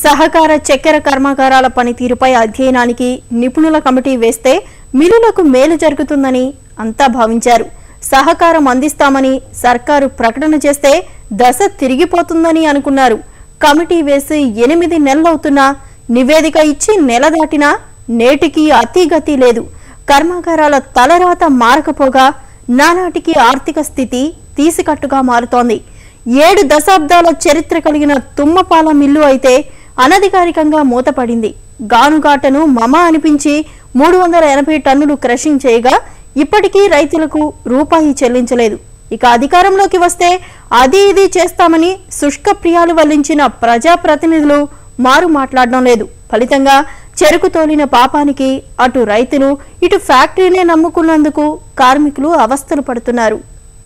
సహకార చక్కెర కర్మాగారాల పనితీరుపై అధ్యయనానికి నిపుణుల కమిటీ వేస్తే మిల్లులకు మేలు జరుగుతుందని అంతా భావించారు సహకారం అందిస్తామని సర్కారు ప్రకటన చేస్తే దశ తిరిగిపోతుందని అనుకున్నారు కమిటీ వేసి ఎనిమిది నెలలవుతున్నా నివేదిక ఇచ్చి నెల దాటినా నేటికి అతిగతి లేదు కర్మాగారాల తలరాత మారకపోగా నానాటికి ఆర్థిక స్థితి తీసికట్టుగా మారుతోంది ఏడు దశాబ్దాల చరిత్ర కలిగిన తుమ్మపాల మిల్లు అయితే అనధికారికంగా మూతపడింది గానుగాటను మమ అనిపించి మూడు వందల ఎనభై టన్నులు క్రషింగ్ చేయగా ఇప్పటికీ రైతులకు రూపాయి చెల్లించలేదు ఇక అధికారంలోకి వస్తే అది ఇది చేస్తామని శుష్క ప్రియాలు వల్లించిన ప్రజాప్రతినిధులు మారు మాట్లాడడం లేదు ఫలితంగా చెరుకు తోలిన పాపానికి అటు రైతులు ఇటు ఫ్యాక్టరీనే నమ్ముకున్నందుకు కార్మికులు అవస్థలు పడుతున్నారు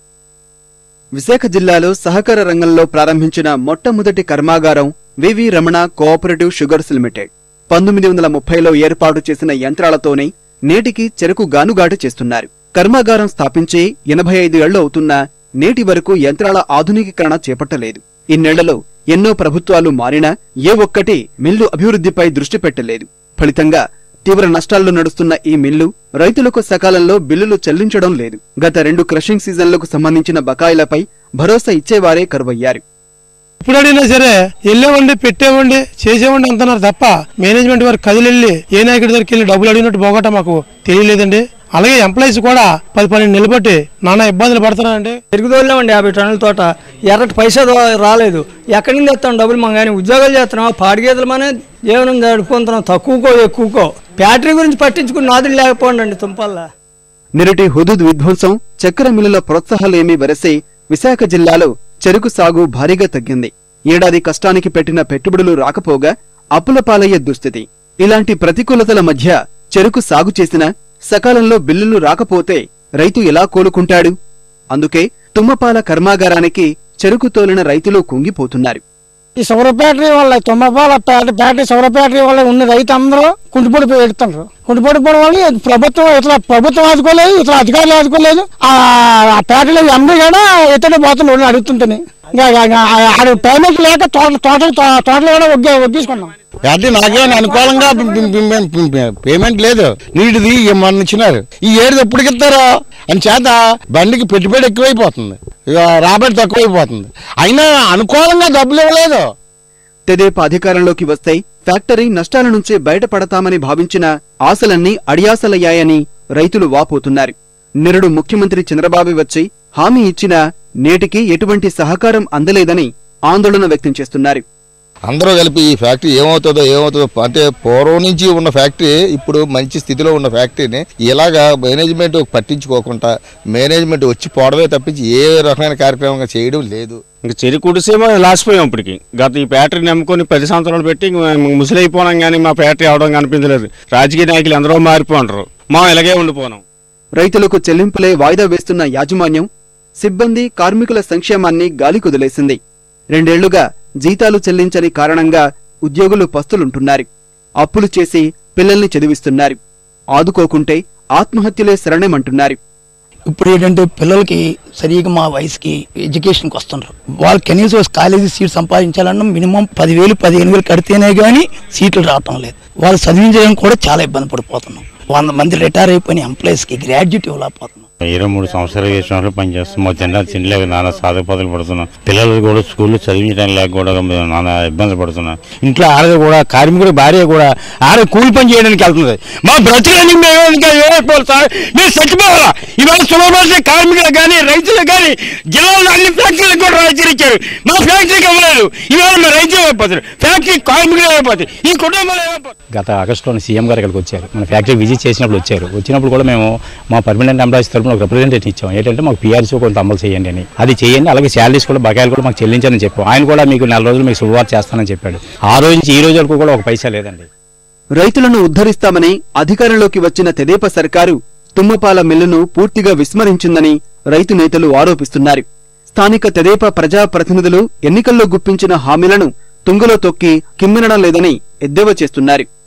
విశాఖ జిల్లాలో సహకార రంగంలో ప్రారంభించిన మొట్టమొదటి కర్మాగారం V V Ramana cooperative sugars limited పంతొమ్మిది వందల ముప్పైలో ఏర్పాటు చేసిన యంత్రాలతోనే నేటికి చెరకు గానుగాటు చేస్తున్నారు కర్మాగారం స్థాపించి ఎనభై ఐదు ఏళ్లు అవుతున్నా నేటి వరకు యంత్రాల ఆధునికీకరణ చేపట్టలేదు ఇన్నేళ్లలో ఎన్నో ప్రభుత్వాలు మారినా ఏ ఒక్కటి మిల్లు అభివృద్ధిపై దృష్టి పెట్టలేదు ఫలితంగా తీవ్ర నష్టాల్లో నడుస్తున్న ఈ మిల్లు రైతులకు సకాలంలో బిల్లులు చెల్లించడం లేదు గత రెండు క్రషింగ్ సీజన్లకు సంబంధించిన బకాయిలపై భరోసా ఇచ్చేవారే కరువయ్యారు ఇప్పుడు అడిగినా సరే వెళ్ళేవండి పెట్టేవండి చేసేవండి అంటున్నారు తప్ప మేనేజ్మెంట్ వారు కదిలెళ్ళి ఏ నాయకుడి దగ్గరికి వెళ్ళి డబ్బులు అడిగినట్టు పోగొట్ట మాకు తెలియలేదండి అలాగే ఎంప్లాయీస్ కూడా పది పన్నెండు నిలబట్టి నానా ఇబ్బందులు పడుతున్నారండి తిరుగుదోళ్ళమండి యాభై టన్నుల తోట ఎర్రటి పైసా దో- రాలేదు ఎక్కడి నుంచి తెస్తాం డబ్బులు మనం కానీ ఉద్యోగాలు చేస్తున్నాం పాడి గేదెలు మన జీవనం జరుపుకుంటున్నాం తక్కువకో ఎక్కువకో ఫ్యాక్టరీ గురించి పట్టించుకుని నాదులు లేకపోండి తుంపల్లా నిరటి హుదూద్ విధ్వంసం చక్కెర మిల్లుల ప్రోత్సాహాలేమీ వరసే విశాఖ జిల్లాలో చెరుకు సాగు భారీగా తగ్గింది ఏడాది కష్టానికి పెట్టిన పెట్టుబడులు రాకపోగా అప్పుల పాలయ్యే దుస్థితి ఇలాంటి ప్రతికూలతల మధ్య చెరుకు సాగు చేసిన సకాలంలో బిల్లులు రాకపోతే రైతు ఎలా కోలుకుంటాడు అందుకే తుమ్మపాల కర్మాగారానికి చెరుకు తోలిన రైతులు కుంగిపోతున్నారు ఈ సౌర ఫ్యాక్టరీ వల్ల తొమ్మపాల ఫ్యాక్టరీ ఫ్యాక్టరీ సౌర ఫ్యాక్టరీ వల్ల ఉన్న రైతు అందరూ కుంటిపడిపోయి ఎడుతున్నారు కుంటిపడిపోవడం వల్ల ఇది ప్రభుత్వం ఇట్లా ప్రభుత్వం ఆదుకోలేదు ఇట్లా అధికారులు ఆదుకోలేదు ఆ ఆ ఫ్యాక్టరీలో ఎండి కూడా ఎత్తడే పోతున్నాడు అడుగుతుంటేనే ఇంకా ఇంకా ఆడ పేమెంట్ లేక తోట తోటలు తోటలు కూడా ఒగ్గే ఒగ్గేసుకున్నాం ఫ్యాక్టరీ నాకేమైనా అనుకూలంగా పి- పి- పి- పి- పి- పేమెంట్ లేదు నీటిది మొన్న ఇచ్చినారు ఈ ఏడు ఎప్పటికి ఇస్తారో అని చేత బండికి పెట్టుబడి ఎక్కువైపోతుంది ఇక రాబడి తక్కువైపోతుంది అయినా అనుకూలంగా డబ్బులు ఇవ్వలేదు తెదేపా అధికారంలోకి వస్తే ఫ్యాక్టరీ నష్టాల నుంచే బయటపడతామని భావించిన ఆశలన్నీ అడియాసలయ్యాయని రైతులు వాపోతున్నారు నిరుడు ముఖ్యమంత్రి చంద్రబాబు వచ్చి హామీ ఇచ్చినా నేటికి ఎటువంటి సహకారం అందలేదని ఆందోళన వ్యక్తం చేస్తున్నారు అందరూ కలిపి ఈ ఫ్యాక్టరీ ఏమవుతుందో ఏమవుతుందో అంటే పూర్వం నుంచి ఉన్న ఫ్యాక్టరీ ఇప్పుడు మంచి స్థితిలో ఉన్న ఫ్యాక్టరీని ఇలాగా మేనేజ్మెంట్ పట్టించుకోకుండా మేనేజ్మెంట్ వచ్చి పోవడమే తప్పించి ఏ రకమైన కార్యక్రమంగా చేయడం లేదు ఇంక చెరుకుడిసేమో లాసిపోయాం ఇప్పటికి గత ఈ ఫ్యాక్టరీ నమ్ముకొని పది సంవత్సరాలు పెట్టి ఇంక మేము ముసలైపోవడం కానీ మా ఫ్యాక్టరీ అవడం కనిపించలేదు రాజకీయ నాయకులు ఎందరో మారిపోంటారు మా ఇలాగే ఉండిపోనాం రైతులకు చెల్లింపులే వాయిదా వేస్తున్న యాజమాన్యం సిబ్బంది కార్మికుల సంక్షేమాన్ని గాలి కుదిలేసింది రెండేళ్లుగా జీతాలు చెల్లించని కారణంగా ఉద్యోగులు పస్తులుంటున్నారు అప్పులు చేసి పిల్లల్ని చదివిస్తున్నారు ఆదుకోకుంటే ఆత్మహత్యలే శరణమంటున్నారు ఇప్పుడు ఏంటంటే పిల్లలకి సరిగా మా వయసుకి ఎడ్యుకేషన్కి వస్తున్నారు వాళ్ళు కనీసం కాలేజీ సీట్ సంపాదించాలన్నా మినిమం పదివేలు పదిహేను వేలు కడితేనే కానీ సీట్లు రావటం లేదు వాళ్ళు చదివించడం కూడా చాలా ఇబ్బంది పడిపోతున్నాం వంద మంది రిటైర్ అయిపోయిన ఎంప్లాయీస్కి గ్రాడ్యుయేట్ ఇవ్వలేకపోతున్నాం ఇరవై మూడు సంవత్సరాలు చేసిన వాళ్ళు పనిచేస్తాం మా తిన్న తినలేక నానా సాధపదలు పడుతున్నాం పిల్లలు కూడా స్కూల్లో చదివించడం లేక కూడా నానా ఇబ్బందులు పడుతున్నాం ఇంట్లో ఆడది కూడా కార్మికుడి భార్య కూడా ఆడ కూలి పని చేయడానికి వెళ్తుంది మా బ్రతుకులని మేము ఇంకా ఏమైపోవాలి సార్ మేము చచ్చిపోవాలా ఇవాళ సులభమైన కార్మికులకు కానీ రైతులకు కానీ జిల్లాలో అన్ని ఫ్యాక్టరీలకు కూడా రైతులు ఇచ్చారు మా ఫ్యాక్టరీకి ఇవ్వలేదు ఇవాళ మా రైతులు అయిపోతారు ఫ్యాక్టరీ కార్మికులు అయిపోతాయి ఈ కుటుంబాలు ఏమైపోతాయి గత ఆగస్టులో సీఎం గారు ఇక్కడికి వచ్చారు మన ఫ్యాక్టరీ విజిట్ చేసినప్పుడు వచ్చారు వచ్చినప్పుడు కూడా మేము మా పర్మనెంట్ ఎంప్లాయీస్ తరఫున ఒక రిప్రజెంటేషన్ ఇచ్చాం ఏంటంటే మాకు పీఆర్సీ కొంత అమలు చేయండి అని అది చేయండి అలాగే శాలరీస్ కూడా బకాయిలు కూడా మాకు చెల్లించని చెప్పాం ఆయన కూడా మీకు నెల రోజులు మీకు శుభవార్త చేస్తానని చెప్పాడు ఆ రోజు నుంచి ఈ రోజు వరకు కూడా ఒక పైసా లేదండి రైతులను ఉద్ధరిస్తామని అధికారంలోకి వచ్చిన తెదేపా సర్కారు తుమ్మపాల మిల్లును పూర్తిగా విస్మరించిందని రైతు నేతలు ఆరోపిస్తున్నారు స్థానిక తెదేపా ప్రజాప్రతినిధులు ఎన్నికల్లో గుప్పించిన హామీలను తుంగలో తొక్కి కిమ్మినడం లేదని ఎద్దేవా చేస్తున్నారు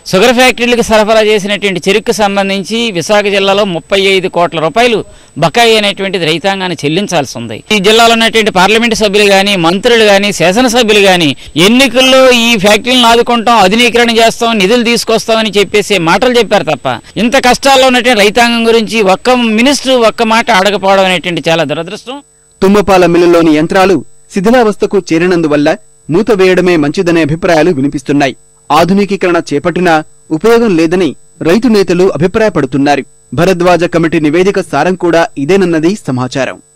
షుగర్ ఫ్యాక్టరీలకు సరఫరా చేసినటువంటి చెరుకు సంబంధించి విశాఖ జిల్లాలో ముప్పై ఐదు కోట్ల రూపాయలు బకాయి అనేటువంటిది రైతాంగాన్ని చెల్లించాల్సి ఉంది ఈ జిల్లాలో ఉన్నటువంటి పార్లమెంటు సభ్యులు కానీ మంత్రులు కానీ శాసనసభ్యులు కానీ ఎన్నికల్లో ఈ ఫ్యాక్టరీలను ఆదుకుంటాం ఆధునీకరణ చేస్తాం నిధులు తీసుకొస్తామని చెప్పేసి మాటలు చెప్పారు తప్ప ఇంత కష్టాల్లో ఉన్నటువంటి రైతాంగం గురించి ఒక్క మినిస్టర్ ఒక్క మాట అడగపోవడం అనేటువంటి చాలా దురదృష్టం తుమ్మపాల మిల్లులోని యంత్రాలు శిథిలావస్థకు చేరినందువల్ల మూత వేయడమే మంచిదనే అభిప్రాయాలు వినిపిస్తున్నాయి ఆధునికీకరణ చేపట్టినా ఉపయోగం లేదని రైతు నేతలు అభిప్రాయపడుతున్నారు భరద్వాజ కమిటీ నివేదిక సారం కూడా ఇదేనన్నది సమాచారం